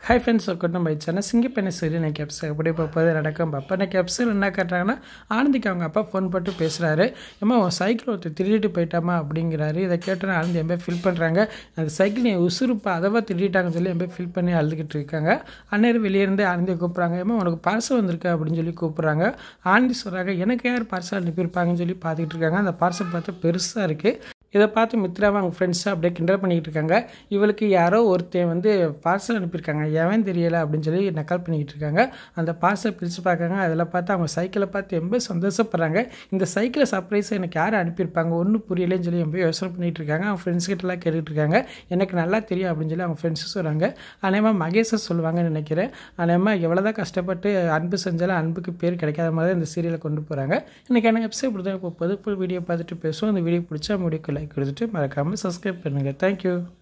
hi friends welcome நம்ம channel சிங்கப்பெண்ணை சரி நான் கேப்ஸ் எப்படி பார்ப்பது நடக்கும் பார்ப்பேன் நான் கேப்ஸில் என்ன கேட்டாங்கன்னா ஆனந்திக்கு அவங்க அப்பா ஃபோன் போட்டு பேசுகிறாரு ஏம்மா உன் சைக்கிள் ஒருத்தர் திருடிட்டு போயிட்டாமா அப்படிங்கிறாரு இதை கேட்டோன்னா ஆனந்தி என் ஃபீல் பண்ணுறாங்க அந்த சைக்கிள் என் உசுறுப்பா அதவா திருடிட்டாங்கன்னு சொல்லி என் ஃபீல் பண்ணி அழுதுகிட்டு இருக்காங்க அந்நேரம் வெளியே இருந்து ஆனந்தியை கூப்பிட்றாங்க ஏமா உனக்கு பார்சல் வந்திருக்கு அப்படின்னு சொல்லி கூப்பிட்றாங்க ஆனந்தி சொல்கிறாங்க எனக்கு யார் பார்சல் அனுப்பியிருப்பாங்கன்னு சொல்லி பார்த்துக்கிட்டு இருக்காங்க அந்த பார்சல் பார்த்தா பெருசாக இருக்குது இதை பார்த்து மித்ராவை அவங்க ஃப்ரெண்ட்ஸாக அப்படியே கிண்டல் பண்ணிக்கிட்டு இருக்காங்க இவளுக்கு யாரோ ஒருத்தன் வந்து பார்சல் அனுப்பியிருக்காங்க எவன் தெரியலை அப்படின்னு சொல்லி நக்கல் பண்ணிக்கிட்டு இருக்காங்க அந்த பார்சல் பிரித்து பார்க்காங்க அதில் பார்த்து அவங்க சைக்கிளை பார்த்து ரொம்ப சந்தோஷப்படுறாங்க இந்த சைக்கிளை சர்ப்ரைஸை எனக்கு யார் அனுப்பியிருப்பாங்க ஒன்றும் புரியலைன்னு சொல்லி ரொம்ப யோசனை பண்ணிகிட்டு இருக்காங்க அவங்க ஃப்ரெண்ட்ஸ் கிட்டலாம் கேட்டுட்டு இருக்காங்க எனக்கு நல்லா தெரியும் அப்படின்னு சொல்லி அவங்க ஃப்ரெண்ட்ஸும் சொல்கிறாங்க அநேகமாக மகேஷை சொல்லுவாங்கன்னு நினைக்கிறேன் அநேகமாக எவ்வளோ தான் கஷ்டப்பட்டு அன்பு செஞ்சாலும் அன்புக்கு பேர் கிடைக்காத மாதிரி இந்த சீரியலை கொண்டு போகிறாங்க இன்றைக்கான எபிசோட் இப்படி தான் போகுது ஃபுல் வீடியோ பார்த்துட்டு பேசுவோம் அந்த வீடியோ பிடிச்சா முடிவுக்கு லைக் கொடுத்துட்டு மறக்காமல் சப்ஸ்கிரைப் பண்ணுங்கள் தேங்க்யூ